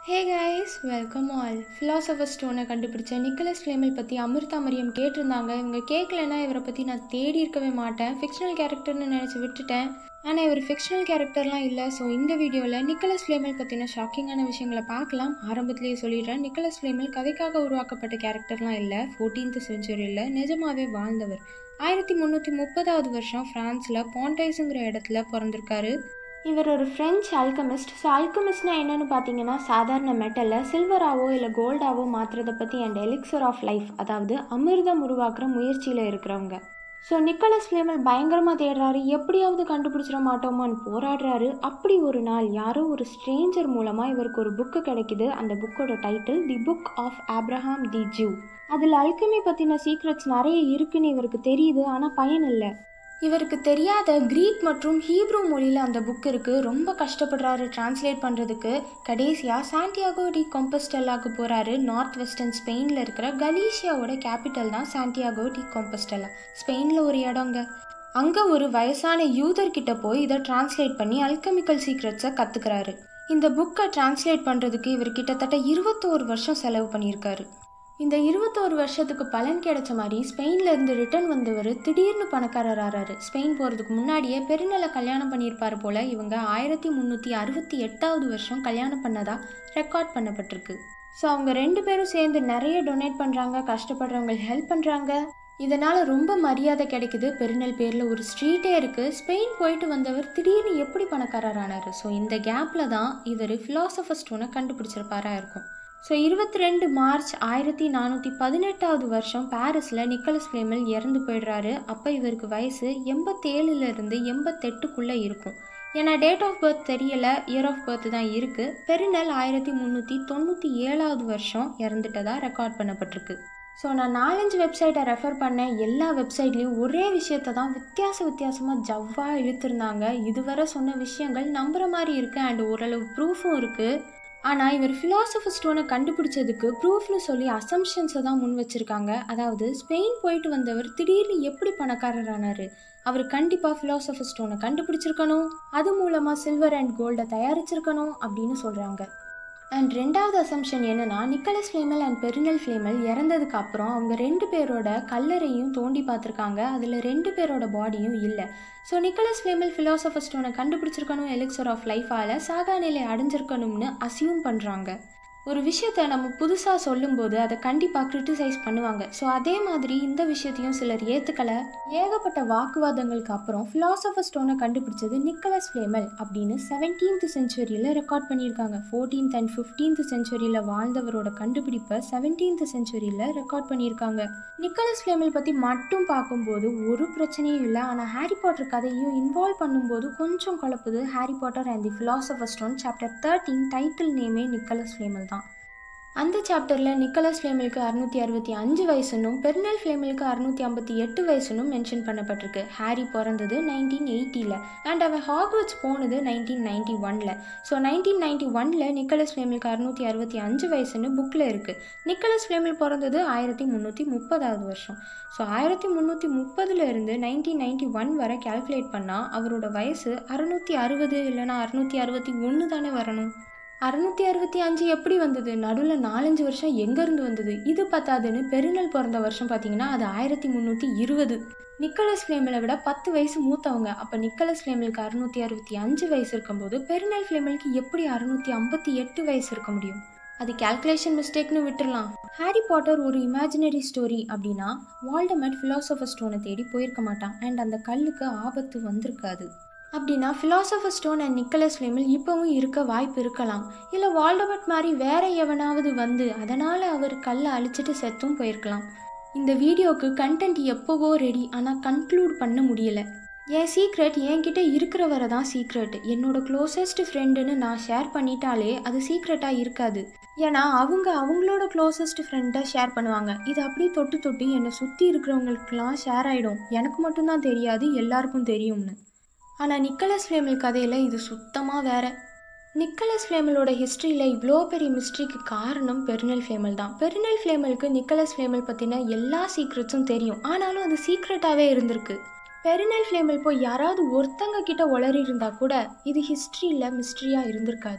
ஹே guys welcome all philosopher ஸ்டோனை கண்டுபிடிச்ச Nicholas Flamel பற்றி அமிர்தா மரியம் கேட்டிருந்தாங்க இவங்க கேட்கலன்னா இவரை பற்றி நான் தேடி இருக்கவே மாட்டேன் ஃபிக்ஷனல் கேரக்டர்னு நினச்சி விட்டுட்டேன் ஆனால் இவர் ஃபிக்ஷனல் கேரக்டர்லாம் இல்லை ஸோ இந்த வீடியோவில் நிக்கலஸ் ஃப்ளேமல் பற்றின ஷாக்கிங்கான விஷயங்களை பார்க்கலாம் ஆரம்பத்திலேயே சொல்லிடுறேன் நிக்கலஸ் ஃப்ளேமல் கதைக்காக உருவாக்கப்பட்ட கேரக்டர்லாம் இல்லை ஃபோர்டீன்த் செஞ்சுரியில் நிஜமாவே வாழ்ந்தவர் ஆயிரத்தி முந்நூற்றி முப்பதாவது வருஷம் ஃப்ரான்ஸில் பாண்டைஸுங்கிற இடத்துல பிறந்திருக்காரு இவர் ஒரு ஃப்ரெஞ்ச் அல்கமிஸ்ட் ஸோ அல்கமிஸ்ட்னா என்னன்னு பார்த்தீங்கன்னா சாதாரண மெட்டலை சில்வராவோ இல்லை கோல்டாவோ மாற்றுறதை பற்றி அண்ட் எலிக்சர் ஆஃப் லைஃப் அதாவது அமிர்தம் உருவாக்குற முயற்சியில் இருக்கிறவங்க ஸோ நிக்கலஸ் ஃப்ளேமல் பயங்கரமாக தேடுறாரு எப்படியாவது கண்டுபிடிச்சிட மாட்டோமான்னு போராடுறாரு அப்படி ஒரு நாள் யாரோ ஒரு ஸ்ட்ரேஞ்சர் மூலமாக இவருக்கு ஒரு புக்கு கிடைக்குது அந்த புக்கோட title the book of Abraham the Jew அதில் அல்கமி பற்றின சீக்ரெட்ஸ் நிறைய இருக்குன்னு இவருக்கு தெரியுது ஆனால் பயன் இல்லை இவருக்கு தெரியாத கிரீக் மற்றும் ஹீப்ரூ மொழியில் அந்த புக் இருக்குது ரொம்ப கஷ்டப்படுறாரு டிரான்ஸ்லேட் பண்ணுறதுக்கு கடைசியாக சாண்டியாகோ டி கொம்பஸ்டெல்லாக்கு போகிறாரு நார்த் வெஸ்டர்ன் ஸ்பெயினில் இருக்கிற கலீஷியாவோட கேபிட்டல் தான் சாண்டியாகோ டி கொம்பஸ்டெல்லா ஸ்பெயினில் ஒரு இடங்க அங்கே ஒரு வயசான யூதர்கிட்ட போய் இதை டிரான்ஸ்லேட் பண்ணி அல்கமிக்கல் சீக்ரெட்ஸை கற்றுக்கிறாரு இந்த புக்கை டிரான்ஸ்லேட் பண்ணுறதுக்கு இவர் கிட்டத்தட்ட இருபத்தோரு வருஷம் செலவு பண்ணியிருக்காரு இந்த இருபத்தோரு வருஷத்துக்கு பலன் கிடைச்ச மாதிரி ஸ்பெயின்ல இருந்து ரிட்டர்ன் வந்தவர் திடீர்னு பணக்காரர் ஆறாரு ஸ்பெயின் போகிறதுக்கு முன்னாடியே பெருநில கல்யாணம் பண்ணியிருப்பார் போல இவங்க ஆயிரத்தி முந்நூற்றி அறுபத்தி எட்டாவது வருஷம் கல்யாணம் பண்ணதா ரெக்கார்ட் பண்ணப்பட்டிருக்கு ஸோ அவங்க ரெண்டு பேரும் சேர்ந்து நிறைய டொனேட் பண்ணுறாங்க கஷ்டப்படுறவங்க ஹெல்ப் பண்ணுறாங்க இதனால் ரொம்ப மரியாதை கிடைக்குது பெருநெல் பேரில் ஒரு ஸ்ட்ரீட்டே இருக்குது ஸ்பெயின் போயிட்டு வந்தவர் திடீர்னு எப்படி பணக்காரர் ஆனார் ஸோ இந்த கேப்பில் தான் இவர் ஃபிலாசபர் ஸ்டோனை கண்டுபிடிச்சிருப்பாரா இருக்கும் ஸோ இருபத்தி ரெண்டு மார்ச் ஆயிரத்தி நானூற்றி பதினெட்டாவது வருஷம் பாரிஸில் நிக்கலஸ் ஃப்ளேமல் இறந்து போயிடுறாரு அப்போ இவருக்கு வயசு எண்பத்தேழுலேருந்து எண்பத்தெட்டுக்குள்ளே இருக்கும் ஏன்னா டேட் ஆஃப் பர்த் தெரியல இயர் ஆஃப் பர்த் தான் இருக்குது பெருநெல் ஆயிரத்தி முந்நூற்றி தொண்ணூற்றி ஏழாவது வருஷம் இறந்துட்டதா ரெக்கார்ட் பண்ணப்பட்டிருக்கு ஸோ நான் நாலஞ்சு வெப்சைட்டை ரெஃபர் பண்ணேன் எல்லா வெப்சைட்லேயும் ஒரே விஷயத்தை தான் வித்தியாச வித்தியாசமாக ஜவ்வாக இழுத்துருந்தாங்க இதுவரை சொன்ன விஷயங்கள் நம்புகிற மாதிரி இருக்குது அண்ட் ஓரளவு ப்ரூஃபும் இருக்குது ஆனால் இவர் ஃபிலாசபர் ஸ்டோனை கண்டுபிடிச்சதுக்கு ப்ரூஃப்னு சொல்லி அசம்ஷன்ஸை தான் முன் வச்சுருக்காங்க அதாவது ஸ்பெயின் போயிட்டு வந்தவர் திடீர்னு எப்படி பணக்காரர் ஆனார் அவர் கண்டிப்பாக ஃபிலாசபர் ஸ்டோனை கண்டுபிடிச்சிருக்கணும் அது மூலமாக சில்வர் அண்ட் கோல்டை தயாரிச்சிருக்கணும் அப்படின்னு சொல்கிறாங்க அண்ட் ரெண்டாவது அசம்ஷன் என்னன்னா நிக்கலஸ் ஃப்ளேமல் அண்ட் பெருநெல் ஃப்ளேமல் இறந்ததுக்கு அப்புறம் அவங்க ரெண்டு பேரோட கல்லறையும் தோண்டி பார்த்துருக்காங்க அதில் ரெண்டு பேரோட பாடியும் இல்லை ஸோ நிக்கலஸ் ஃப்ளேமல் ஃபிலாசபர் ஸ்டோனை கண்டுபிடிச்சிருக்கணும் எலிக்சர் ஆஃப் லைஃபால் சாகா நிலை அடைஞ்சிருக்கணும்னு அசியூம் பண்ணுறாங்க ஒரு விஷயத்த நம்ம புதுசாக சொல்லும்போது அதை கண்டிப்பாக க்ரிட்டிசைஸ் பண்ணுவாங்க ஸோ அதே மாதிரி இந்த விஷயத்தையும் சிலர் ஏற்றுக்கலை ஏகப்பட்ட வாக்குவாதங்களுக்கு அப்புறம் ஃபிலாசபர் ஸ்டோனை கண்டுபிடிச்சது நிக்கலஸ் ஃப்ளேமல் அப்படின்னு செவன்டீன்த் செஞ்சுரியில் ரெக்கார்ட் பண்ணியிருக்காங்க ஃபோர்டீன்த் அண்ட் ஃபிஃப்டீன்த் செஞ்சுரியில் வாழ்ந்தவரோட கண்டுபிடிப்பை செவன்டீன்த் செஞ்சுரியில் ரெக்கார்ட் பண்ணியிருக்காங்க நிக்கலஸ் ஃப்ளேமல் பற்றி மட்டும் பார்க்கும்போது ஒரு பிரச்சனையும் இல்லை ஆனால் ஹாரி பாட்டர் கதையும் இன்வால்வ் பண்ணும்போது கொஞ்சம் குழப்புது Harry Potter and the philosopher stone chapter thirteen title நேமே நிக்கலஸ் ஃப்ளேமல் தான் அந்த சாப்டரில் நிக்கலஸ் ஃப்ளேமிலுக்கு அறுநூற்றி அறுபத்தி அஞ்சு வயசுனும் பெர்னல் ஃப்ளேமிலுக்கு அறுநூற்றி ஐம்பத்தி எட்டு வயசுனும் மென்ஷன் பண்ணப்பட்டிருக்கு ஹாரி பிறந்தது நைன்டீன் எயிட்டியில் அண்ட் அவன் ஹாக்வர்ட்ஸ் போனது நைன்டீன் நைன்டி ஒனில் ஸோ நைன்டீன் நைன்டி ஒனில் நிக்கலஸ் ஃப்ளேமிலுக்கு அறுநூற்றி அறுபத்தி அஞ்சு வயசுன்னு புக்கில் இருக்குது நிக்கலஸ் ஃப்ளேமில் பிறந்தது ஆயிரத்தி முந்நூற்றி முப்பதாவது வருஷம் ஸோ ஆயிரத்தி முந்நூற்றி முப்பதுல இருந்து நைன்டீன் நைன்டி ஒன் வரை கேல்குலேட் பண்ணால் அவரோட வயசு அறுநூற்றி அறுபது இல்லைனா அறுநூற்றி அறுபத்தி ஒன்று தானே வரணும் அறுநூற்றி அறுபத்தி அஞ்சு எப்படி வந்தது நடுவில் நாலஞ்சு வருஷம் எங்கேருந்து வந்தது இது பத்தாதுன்னு பெருநல் பிறந்த வருஷம் பார்த்தீங்கன்னா அது ஆயிரத்தி முந்நூற்றி இருபது நிக்கலஸ் ஃப்ளேமில் விட பத்து வயசு மூத்தவங்க அப்போ நிக்கலஸ் ஃப்ளேமிலுக்கு அறுநூற்றி அறுபத்தி அஞ்சு வயசு இருக்கும்போது பெருநல் ஃப்ளேமிலுக்கு எப்படி அறுநூற்றி ஐம்பத்தி எட்டு வயசு இருக்க முடியும் அது கேல்குலேஷன் மிஸ்டேக்னு விட்டுறலாம் ஹாரி பாட்டர் ஒரு இமேஜினரி ஸ்டோரி அப்படின்னா வால்டமெட் ஃபிலாசபர் ஸ்டோனை தேடி போயிருக்க மாட்டான் அண்ட் அந்த கல்லுக்கு ஆபத்து வந்திருக்காது அப்படின்னா ஃபிலாசபர் ஸ்டோன் அண்ட் நிக்கலஸ் ஃப்ளேமில் இப்போவும் இருக்க வாய்ப்பு இருக்கலாம் இல்லை வால்டபட் மாதிரி வேற எவனாவது வந்து அதனால் அவர் கல்லை அழிச்சிட்டு செத்தும் போயிருக்கலாம் இந்த வீடியோக்கு கண்டென்ட் எப்போவோ ரெடி ஆனால் கன்க்ளூட் பண்ண முடியல என் சீக்ரெட் என்கிட்ட இருக்கிற வரை தான் சீக்ரெட் என்னோட க்ளோசஸ்ட் ஃப்ரெண்டுன்னு நான் ஷேர் பண்ணிட்டாலே அது சீக்ரெட்டாக இருக்காது ஏன்னா அவங்க அவங்களோட க்ளோசஸ்ட் ஃப்ரெண்டை ஷேர் பண்ணுவாங்க இது அப்படியே தொட்டு தொட்டு என்னை சுற்றி இருக்கிறவங்களுக்கெல்லாம் ஷேர் ஆகிடும் எனக்கு மட்டும்தான் தெரியாது எல்லாருக்கும் தெரியும்னு ஆனால் நிக்கலஸ் ஃப்ளேமில் கதையில் இது சுத்தமாக வேற நிக்கலஸ் ஃப்ளேமலோட ஹிஸ்ட்ரியில் இவ்வளோ பெரிய மிஸ்ட்ரிக்கு காரணம் பெருநெல் ஃப்ளேமல் தான் பெருநெல் ஃப்ளேமலுக்கு நிக்கலஸ் ஃப்ளேமல் பற்றின எல்லா சீக்ரெட்ஸும் தெரியும் ஆனாலும் அது சீக்ரெட்டாகவே இருந்திருக்கு பெருநெல் ஃப்ளேமல் போய் யாராவது ஒருத்தங்க கிட்ட உளறி இருந்தா கூட இது ஹிஸ்ட்ரியில் மிஸ்ட்ரியாக இருந்திருக்காது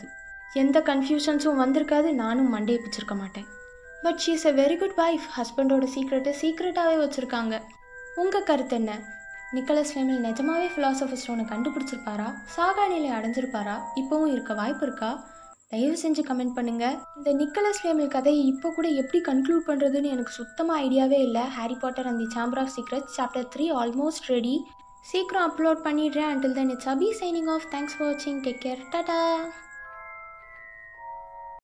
எந்த கன்ஃபியூஷன்ஸும் வந்திருக்காது நானும் மண்டையை பிடிச்சிருக்க மாட்டேன் but she is a very good wife ஹஸ்பண்டோட சீக்ரெட்டை சீக்ரெட்டாகவே வச்சுருக்காங்க உங்கள் கருத்து என்ன நிக்கலஸ் ஃப்ளேமில் நிஜமாவே ஃபிலாசபர் ஸ்டோனை கண்டுபிடிச்சிருப்பாரா சாகா நிலை அடைஞ்சிருப்பாரா இப்போவும் இருக்க வாய்ப்பு இருக்கா தயவு செஞ்சு கமெண்ட் பண்ணுங்கள் இந்த நிக்கலஸ் ஃப்ளேமில் கதையை இப்போ கூட எப்படி கன்க்ளூட் பண்ணுறதுன்னு எனக்கு சுத்தமாக ஐடியாவே இல்லை Harry Potter and the chamber of secrets chapter three almost ready சீக்கிரம் அப்லோட் பண்ணிடுறேன் until then it's Abi signing off thanks for வாட்சிங் டேக் கேர் டாடா